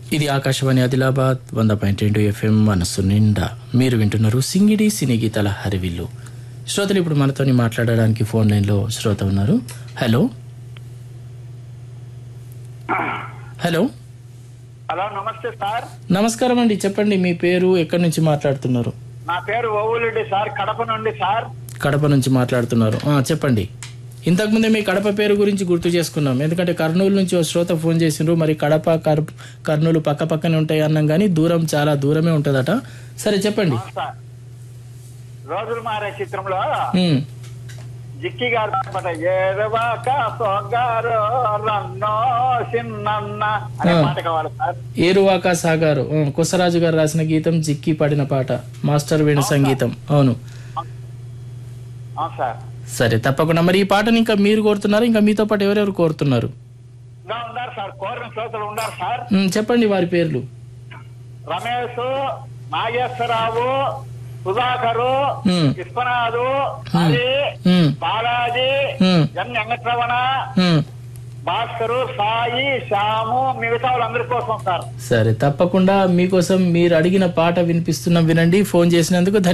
ఇది ఆకాశవాణి ఆదిలాబాద్ వంద పాయింట్ రెండు ఎఫ్ఎం మనస్సు నిండా మీరు వింటున్నారు సింగిడి సినీ గీతాల హరివిల్లు శ్రోతలు ఇప్పుడు మనతోని మాట్లాడడానికి ఫోన్ లైన్లో శ్రోత ఉన్నారు హలో హలో హలో నమస్తే సార్ నమస్కారం అండి చెప్పండి మీ పేరు ఎక్కడి నుంచి మాట్లాడుతున్నారు నా పేరు ఓవులెడ్డి సార్ కడప నుండి సార్ కడప నుంచి మాట్లాడుతున్నారు ఆ, చెప్పండి ఇంతకుముందే మీ కడప పేరు గురించి గుర్తు చేసుకున్నాం ఎందుకంటే కర్నూలు నుంచి ఓ శ్రోత ఫోన్ చేసిండ్రు మరి కడప కర్ కర్నూలు పక్క పక్కనే ఉంటాయి అన్నాం కానీ దూరం చాలా దూరమే ఉంటుందట సరే చెప్పండి అవును సార్ రోజులు మారే చిత్రంలో ఉమ్, జిక్కి గారు అనమాట ఏరవాక సొగ్గారు రన్నో సిన్నన్న అనే ఆ. పాట కావాలి సార్ ఏరువాక సాగారు ఉమ్, కొసరాజు గారు రాసిన గీతం జిక్కి పాడిన పాట మాస్టర్ వేణు సంగీతం అవును అవును సార్ సరే తప్పకుండా మరి ఈ పాటని ఇంకా మీరు కోరుతున్నారు ఇంకా మీతో పాటు ఎవరెవరు కోరుతున్నారు ఇంకా ఉన్నారు సార్ కోరిన శ్రోతలు ఉన్నారు సార్ ఉమ్, చెప్పండి వారి పేర్లు రమేష్ నాగేశ్వరరావు సుధాకరు ఉమ్, విశ్వనాథు హరి ఉమ్, బాలాజీ ఉమ్, ఎన్ వెంకటరమణ ఉమ్. భాస్కరు సాయి శ్యాము మిగతా వాళ్ళందరి కోసం సార్ సరే తప్పకుండా మీకోసం మీరు అడిగిన పాట వినిపిస్తున్నాం వినండి ఫోన్ చేసినందుకు